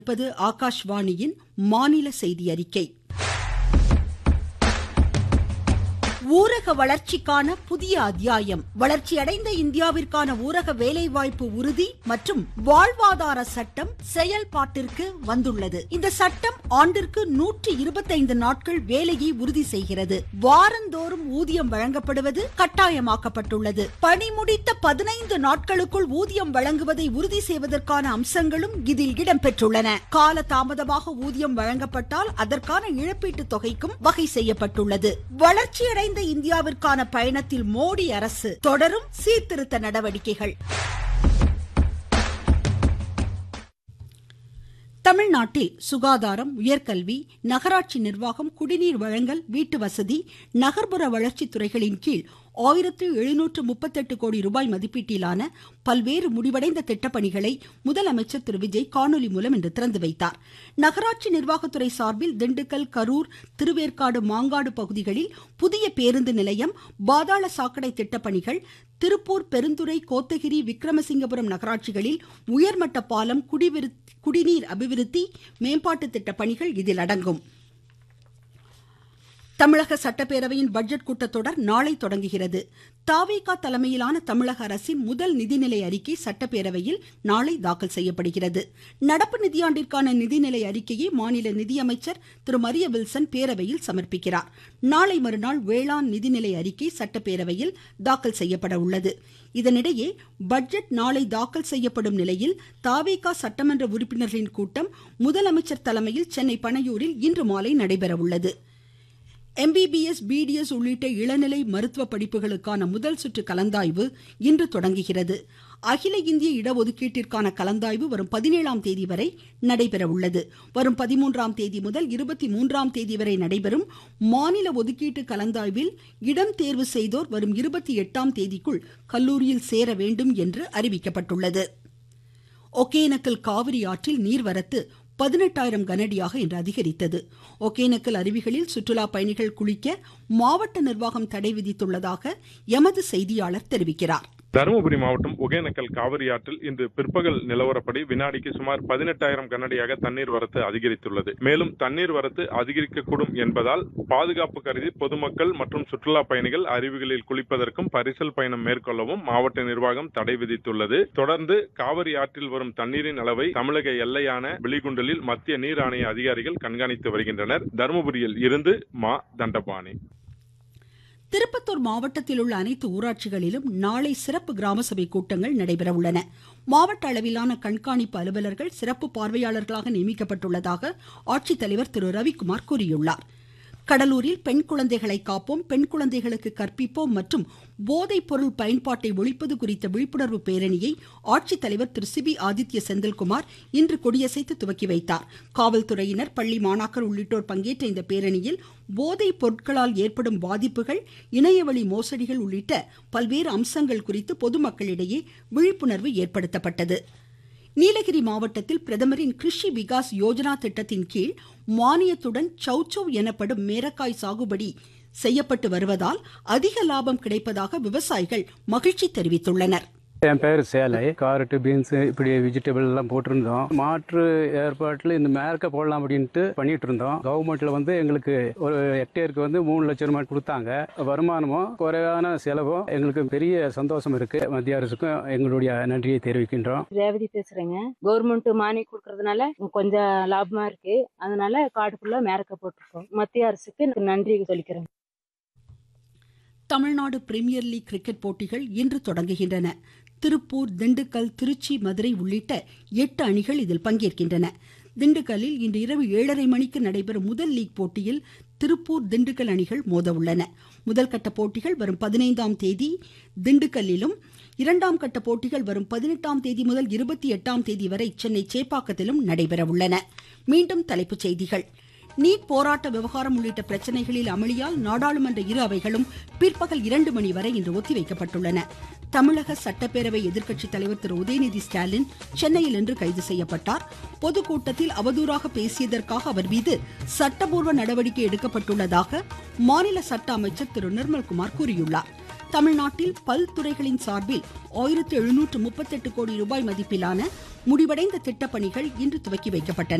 இருப்பது ஆகாஷ்வாணியின் மாநில செய்தி அறிக்கை ஊரக வளர்ச்சிக்கான புதிய அத்தியாயம் வளர்ச்சியடைந்த இந்தியாவிற்கான ஊரக வேலைவாய்ப்பு உறுதி மற்றும் வாழ்வாதார சட்டம் செயல்பாட்டிற்கு வந்துள்ளது இந்த சட்டம் ஆண்டிற்கு நூற்றி இருபத்தைந்து நாட்கள் வேலையை உறுதி செய்கிறது வாரந்தோறும் ஊதியம் வழங்கப்படுவது கட்டாயமாக்கப்பட்டுள்ளது பணி முடித்த பதினைந்து நாட்களுக்குள் ஊதியம் வழங்குவதை உறுதி செய்வதற்கான அம்சங்களும் இதில் இடம்பெற்றுள்ளன கால தாமதமாக ஊதியம் வழங்கப்பட்டால் அதற்கான இழப்பீட்டு தொகைக்கும் வகை செய்யப்பட்டுள்ளது வளர்ச்சியடைந்த இந்தியாவிற்கான பயணத்தில் மோடி அரசு தொடரும் சீர்திருத்த நடவடிக்கைகள் தமிழ்நாட்டில் சுகாதாரம் உயர்கல்வி நகராட்சி நிர்வாகம் குடிநீர் வழங்கல் வீட்டு வசதி நகர்ப்புற வளர்ச்சி துறைகளின் கீழ் ஆயிரத்து எழுநூற்று முப்பத்தெட்டு கோடி ரூபாய் மதிப்பீட்டிலான பல்வேறு முடிவடைந்த திட்டப்பணிகளை முதலமைச்சர் திரு விஜய் காணொலி மூலம் இன்று திறந்து வைத்தார் நகராட்சி நிர்வாகத்துறை சார்பில் திண்டுக்கல் கரூர் திருவேற்காடு மாங்காடு பகுதிகளில் புதிய பேருந்து நிலையம் பாதாள சாக்கடை திட்டப்பணிகள் திருப்பூர் பெருந்துறை கோத்தகிரி விக்ரமசிங்கபுரம் நகராட்சிகளில் உயர்மட்ட பாலம் குடிநீர் அபிவிருத்தி மேம்பாட்டு திட்ட பணிகள் இதில் அடங்கும் தமிழக சட்டப்பேரவையின் பட்ஜெட் கூட்டத்தொடர் நாளை தொடங்குகிறது தாவேகா தலைமையிலான தமிழக அரசின் முதல் நிதிநிலை அறிக்கை சட்டப்பேரவையில் நாளை தாக்கல் செய்யப்படுகிறது நடப்பு நிதியாண்டிற்கான நிதிநிலை அறிக்கையை மாநில நிதியமைச்சர் திரு மரிய வில்சன் பேரவையில் சமர்ப்பிக்கிறார் நாளை மறுநாள் வேளாண் நிதிநிலை அறிக்கை சட்டப்பேரவையில் தாக்கல் செய்யப்பட உள்ளது இதனிடையே பட்ஜெட் நாளை தாக்கல் செய்யப்படும் நிலையில் தாவேகா சட்டமன்ற உறுப்பினர்களின் கூட்டம் முதலமைச்சர் தலைமையில் சென்னை பனையூரில் இன்று மாலை நடைபெற உள்ளது எம்பிபிஎஸ் பிடிஎஸ் உள்ளிட்ட இளநிலை மருத்துவ படிப்புகளுக்கான முதல் சுற்று கலந்தாய்வு இன்று தொடங்குகிறது அகில இந்திய இடஒதுக்கீட்டிற்கான கலந்தாய்வு வரும் பதினேழாம் தேதி வரை நடைபெற உள்ளது வரும் பதிமூன்றாம் தேதி முதல் இருபத்தி மூன்றாம் தேதி வரை நடைபெறும் மாநில ஒதுக்கீட்டு கலந்தாய்வில் இடம் தேர்வு செய்தோர் வரும் இருபத்தி எட்டாம் தேதிக்குள் கல்லூரியில் சேர வேண்டும் என்று அறிவிக்கப்பட்டுள்ளது ஒகேனக்கல் காவிரி ஆற்றில் நீர்வரத்து பதினெட்டாயிரம் கனஅடியாக இன்று அதிகரித்தது ஒகேனக்கல் அருவிகளில் சுற்றுலா பயணிகள் குளிக்க மாவட்ட நிர்வாகம் தடை விதித்துள்ளதாக எமது செய்தியாளர் தெரிவிக்கிறார் தருமபுரி மாவட்டம் ஒகேனக்கல் காவிரி ஆற்றில் இன்று பிற்பகல் நிலவரப்படி வினாடிக்கு சுமார் பதினெட்டாயிரம் கனஅடியாக தண்ணீர் வரத்து அதிகரித்துள்ளது மேலும் தண்ணீர் வரத்து அதிகரிக்கக்கூடும் என்பதால் பாதுகாப்பு கருதி பொதுமக்கள் மற்றும் சுற்றுலா பயணிகள் அருவிகளில் குளிப்பதற்கும் பரிசல் பயணம் மேற்கொள்ளவும் மாவட்ட நிர்வாகம் தடை விதித்துள்ளது தொடர்ந்து காவிரி ஆற்றில் வரும் தண்ணீரின் அளவை தமிழக எல்லையான வெளிகுண்டலில் மத்திய நீர் ஆணைய அதிகாரிகள் கண்காணித்து வருகின்றனர் தருமபுரியில் இருந்து மா தண்டபாணி திருப்பத்தூர் மாவட்டத்தில் உள்ள அனைத்து ஊராட்சிகளிலும் நாளை சிறப்பு கிராம சபை கூட்டங்கள் நடைபெற உள்ளன மாவட்ட அளவிலான கண்காணிப்பு அலுவலர்கள் சிறப்பு பார்வையாளர்களாக நியமிக்கப்பட்டுள்ளதாக ஆட்சித்தலைவர் திரு ரவிக்குமார் கூறியுள்ளார் கடலூரில் பெண் குழந்தைகளை காப்போம் பெண் குழந்தைகளுக்கு கற்பிப்போம் மற்றும் போதைப் பொருள் பயன்பாட்டை ஒழிப்பது குறித்த விழிப்புணர்வு பேரணியை ஆட்சித்தலைவர் திரு சிபி ஆதித்ய செந்தில்குமார் இன்று கொடியசைத்து துவக்கி வைத்தார் காவல்துறையினர் பள்ளி மாணாக்கர் உள்ளிட்டோர் பங்கேற்ற இந்த பேரணியில் போதைப் பொருட்களால் ஏற்படும் பாதிப்புகள் இணையவழி மோசடிகள் உள்ளிட்ட பல்வேறு அம்சங்கள் குறித்து பொதுமக்களிடையே விழிப்புணர்வு ஏற்படுத்தப்பட்டது நீலகிரி மாவட்டத்தில் பிரதமரின் கிருஷி விகாஸ் யோஜனா திட்டத்தின் கீழ் மானியத்துடன் சௌச்சௌ எனப்படும் மேரக்காய் சாகுபடி செய்யப்பட்டு வருவதால் அதிக லாபம் கிடைப்பதாக விவசாயிகள் மகிழ்ச்சி தெரிவித்துள்ளனர் என் பேர் சேலை காரட்டு பீன்ஸ் இப்படி வெஜிடபிள் எல்லாம் போட்டிருந்தோம் மாற்று ஏற்பாட்டில் இந்த மேற்க போடலாம் அப்படின்ட்டு பண்ணிட்டு இருந்தோம் கவர்மெண்ட்ல வந்து எங்களுக்கு ஒரு ஹெக்டேருக்கு வந்து மூணு லட்சம் ரூபாய் கொடுத்தாங்க வருமானமும் குறைவான செலவும் எங்களுக்கு பெரிய சந்தோஷம் இருக்கு மத்திய அரசுக்கும் எங்களுடைய நன்றியை தெரிவிக்கின்றோம் ரேவதி பேசுறேங்க கவர்மெண்ட் மானியம் கொடுக்கறதுனால கொஞ்சம் லாபமா இருக்கு அதனால காட்டுக்குள்ள மேரக்க போட்டிருக்கோம் மத்திய அரசுக்கு நன்றி சொல்லிக்கிறேன் தமிழ்நாடு பிரீமியர் லீக் கிரிக்கெட் போட்டிகள் இன்று தொடங்குகின்றன திருப்பூர் திண்டுக்கல் திருச்சி மதுரை உள்ளிட்ட எட்டு அணிகள் இதில் பங்கேற்கின்றன திண்டுக்கல்லில் இன்று இரவு ஏழரை மணிக்கு நடைபெறும் முதல் லீக் போட்டியில் திருப்பூர் திண்டுக்கல் அணிகள் மோத உள்ளன முதல் கட்ட போட்டிகள் வரும் பதினைந்தாம் தேதி திண்டுக்கல்லிலும் இரண்டாம் கட்ட போட்டிகள் வரும் பதினெட்டாம் தேதி முதல் இருபத்தி எட்டாம் தேதி வரை சென்னை சேப்பாக்கத்திலும் நடைபெற உள்ளன மீண்டும் தலைப்புச் செய்திகள் நீட் போராட்ட விவகாரம் உள்ளிட்ட பிரச்சனைகளில் அமளியால் நாடாளுமன்ற இரு அவைகளும் பிற்பகல் இரண்டு மணி வரை இன்று ஒத்திவைக்கப்பட்டுள்ளன தமிழக சட்டப்பேரவை எதிர்க்கட்சி தலைவர் திரு உதயநிதி ஸ்டாலின் சென்னையில் இன்று கைது செய்யப்பட்டார் பொதுக்கூட்டத்தில் அவதூறாக பேசியதற்காக அவர் மீது சட்டபூர்வ நடவடிக்கை எடுக்கப்பட்டுள்ளதாக மாநில சட்ட அமைச்சர் திரு நிர்மல்குமார் கூறியுள்ளார் தமிழ்நாட்டில் பல்துறைகளின் சார்பில் ஆயிரத்து எழுநூற்று முப்பத்தெட்டு கோடி ரூபாய் மதிப்பிலான முடிவடைந்த திட்டப்பணிகள் இன்று துவக்கி வைக்கப்பட்டன